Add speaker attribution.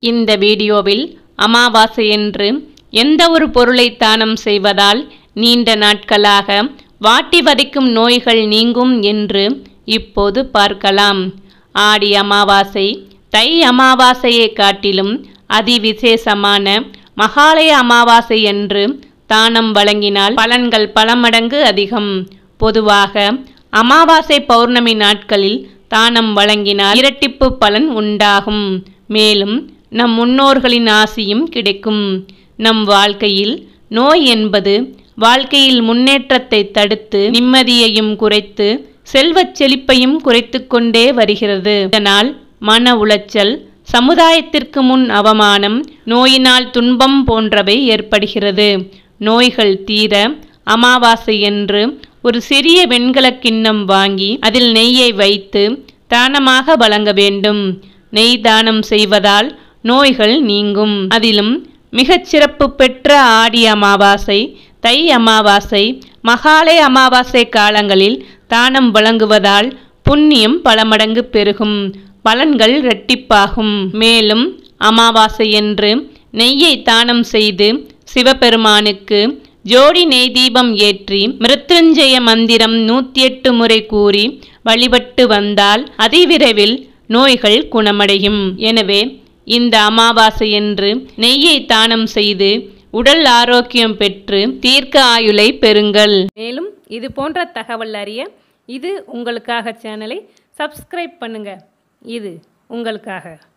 Speaker 1: இந்த வீடியோவில் அமாவாசையன்று எந்த ஒரு பொருளை தானம் செய்வதால் நீண்ட நாட்களாக வாட்டி வதைக்கும் நோய்கள் நீங்கும் என்று இப்போது பார்க்கலாம் ஆடி அமாவாசை தை அமாவாசையை காட்டிலும் அதிவிசேஷமான மகாலய அமாவாசை என்று தானம் வழங்கினால் பலன்கள் பல மடங்கு அதிகம் பொதுவாக அமாவாசை பௌர்ணமி நாட்களில் தானம் வழங்கினால் இரட்டிப்பு பலன் உண்டாகும் மேலும் நம் முன்னோர்களின் ஆசியும் கிடைக்கும் நம் வாழ்க்கையில் நோய் என்பது வாழ்க்கையில் முன்னேற்றத்தை தடுத்து நிம்மதியையும் குறைத்து செல்வச் செழிப்பையும் குறைத்து கொண்டே வருகிறது இதனால் மன உளைச்சல் சமுதாயத்திற்கு முன் அவமானம் நோயினால் துன்பம் போன்றவை ஏற்படுகிறது நோய்கள் தீர அமாவாசை என்று ஒரு சிறிய வெண்கலக் கிண்ணம் வாங்கி அதில் நெய்யை வைத்து தானமாக வழங்க வேண்டும் நெய் தானம் செய்வதால் நோய்கள் நீங்கும் அதிலும் மிகச் சிறப்பு பெற்ற ஆடி அமாவாசை தை அமாவாசை மகாலய அமாவாசை காலங்களில் தானம் வழங்குவதால் புண்ணியம் பல மடங்கு பெருகும் பலன்கள் இரட்டிப்பாகும் மேலும் அமாவாசை என்று நெய்யை தானம் செய்து சிவபெருமானுக்கு ஜோடி நெய் தீபம் ஏற்றி மிருத்யுஞ்சய மந்திரம் நூற்றி எட்டு முறை கூறி வழிபட்டு வந்தால் அதிவிரைவில் நோய்கள் குணமடையும் எனவே இந்த அமாவாசை என்று நெய்யை தானம் செய்து உடல் ஆரோக்கியம் பெற்று தீர்க்க ஆயுளை பெறுங்கள் மேலும் இது போன்ற தகவல் அறிய இது உங்களுக்காக சேனலை சப்ஸ்கிரைப் பண்ணுங்க இது உங்களுக்காக